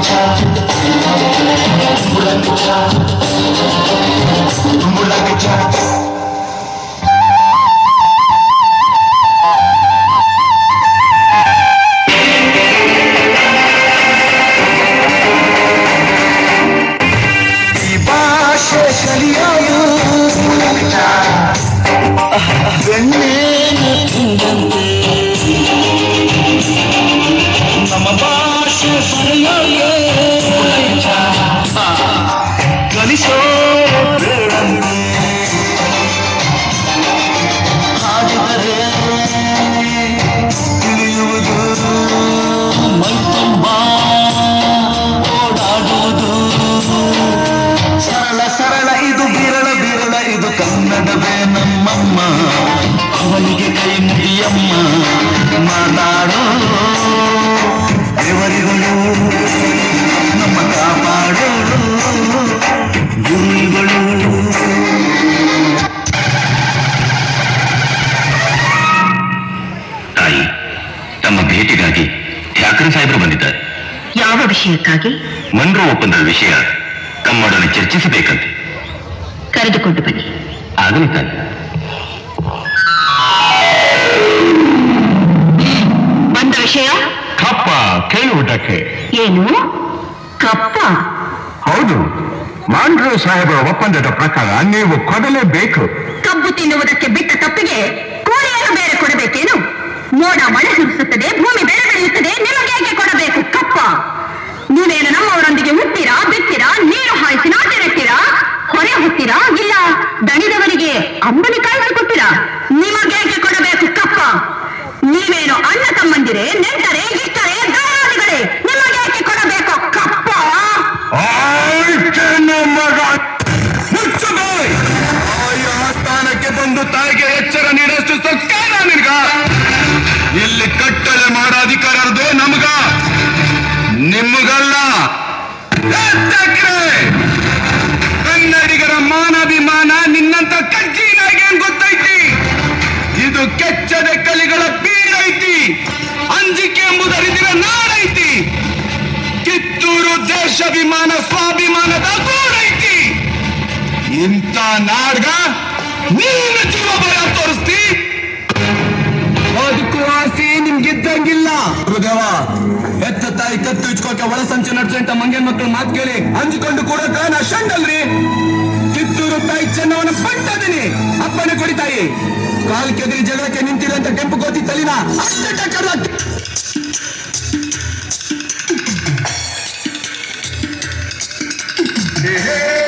ಈ ಭಾಷೆ ಕಲಿಯೋದು ಬೆಣ್ಣೆಯನ್ನು ತಿಂದಂತೆ ನಮ್ಮ ಭಾಷೆ ಬರೆಯೋದು ಕಲಿಸೋ ಬೇಡಂತೆ ಹಾಡಿದರೆ ತಿಳಿಯುವುದು ಮೈ ತುಂಬ ಓಡಾಡುವುದು ಸರಳ ಸರಳ ಇದು ಬಿರಳ ಬಿರಳ ಇದು ಕನ್ನಡವೇ ನಮ್ಮಮ್ಮ ಅವನಿಗೆ ಕೈ ಮುಗಿಯಮ್ಮ ಮಾತಾಡೋ ದೇವರಿಗಳು ನಮ್ಮ ಕಾಪಾಡೋ ಗುರುಗಳು ತಾಯಿ ತಮ್ಮ ಭೇಟಿಗಾಗಿ ಠಾಕ್ರೆ ಸಾಹೇಬರು ಬಂದಿದ್ದಾರೆ ಯಾವ ವಿಷಯಕ್ಕಾಗಿ ಮನ್ರೋ ಒಪ್ಪಂದದ ವಿಷಯ ತಮ್ಮೊಡನೆ ಚರ್ಚಿಸಬೇಕಂತೆ ಕರೆದುಕೊಂಡು ಬನ್ನಿ ಆಗಲಿ ತಾಯಿ ಬಂದ ವಿಷಯ ಕಪ್ಪ ಕೇಳುವುದಕ್ಕೆ ಏನು ಕಪ್ಪ ಹೌದು ಮಾಂಡ್ರು ಸಾಹೇಬರ ಒಪ್ಪಂದದ ಪ್ರಕಾರ ನೀವು ಕೊಡಲೇಬೇಕು ಕಬ್ಬು ತಿನ್ನುವುದಕ್ಕೆ ಬಿಟ್ಟ ತಪ್ಪಿಗೆ ಕೂಲಿಯನ್ನು ಬೇರೆ ಕೊಡಬೇಕೇನು ಮೋಡ ಮಳೆ ಸುರಿಸುತ್ತದೆ ಭೂಮಿ ಬೆಳೆ ಬೆಳೆಯುತ್ತದೆ ನಿಮಗೆ ಹೇಗೆ ಕೊಡಬೇಕು ಕಪ್ಪ ನೀವೇನು ನಮ್ಮವರೊಂದಿಗೆ ಹುಟ್ಟಿರಾ ಬಿತ್ತೀರಾ ನೀರು ಹಾಯಿಸಿ ನಾಟಿ ನೆಟ್ಟಿರಾ ಹೊರೆ ಹೊತ್ತೀರಾ ಇಲ್ಲ ದಣಿದವರಿಗೆ ಅಂಬಲಿ ಕಾಯಿಸಿಕೊಟ್ಟಿರಾ ನಿಮಗೆ ಹೇಗೆ ಕೊಡಬೇಕು ಕಪ್ಪ ನೀವೇನು ಅಣ್ಣ ತಮ್ಮಂದಿರೇ ನೆಂಟರೆ ಇಷ್ಟರೇ ದಯಾದಿಗಳೇ ನಿಮಗೆ ಹೇಗೆ ಕೊಡಬೇಕು ಕಪ್ಪ ಮಗ ಮುಚ್ಚು ಬಾಯ್ ತಾಯಿಯ ಆಸ್ಥಾನಕ್ಕೆ ಬಂದು ತಾಯಿಗೆ ಎಚ್ಚರ ನೀಡಷ್ಟು ಸರ್ಕಾರ ನಿನ್ಗ ಇಲ್ಲಿ ಕಟ್ಟಳೆ ಮಾಡೋ ಅಧಿಕಾರದೇ ನಮ್ಗ ನಿಮಗಲ್ಲ ಎತ್ತಕ್ರೆ! ಕನ್ನಡಿಗರ ಮಾನಾಭಿಮಾನ ನಿನ್ನಂತ ಕಜ್ಜಿನಾಗೇನ್ ಗೊತ್ತೈತಿ ಇದು ಕೆಚ್ಚದ ಕಲಿಗಳ ಬೀಡೈತಿ ಅಂಜಿಕೆ ಎಂಬುದರಿದಿರ ನಾಡೈತಿ ಕಿತ್ತೂರು ದೇಶಾಭಿಮಾನ ಸ್ವಾಭಿಮಾನದ ಗೂಡೈತಿ ಇಂಥ ನಾಡ್ಗ ನೀನು ಜೀವ ಭಯ ತೋರಿಸ್ತಿ ಅದಕ್ಕೂ ಆಸೆ ನಿಮ್ಗಿದ್ದಂಗಿಲ್ಲ ಗುರುದೇವ ಎತ್ತ ತಾಯಿ ಕತ್ತು ಇಚ್ಕೋಕೆ ಒಳ ಸಂಚೆ ನಡ್ಸಂಟ ಮಂಗನ್ ಮಕ್ಕಳು ಮಾತು ಕೇಳಿ ಅಂಜಿಕೊಂಡು ಕೂಡ ನಾ ಶಂಡಲ್ರಿ ಕಿತ್ತೂರು ತಾಯಿ ಚೆನ್ನವನ ಪಂಟದಿನಿ ಅಪ್ಪನೆ ಕೊಡಿ ತಾಯಿ ಕಾಲ್ ಕೆದರಿ ಜಗಳಕ್ಕೆ ನಿಂತಿರಂತ ಕೆಂಪು ಗೋತಿ ತಲಿನ ಅಷ್ಟೇ ಟಕ್ಕರ್ಲ ಹೇ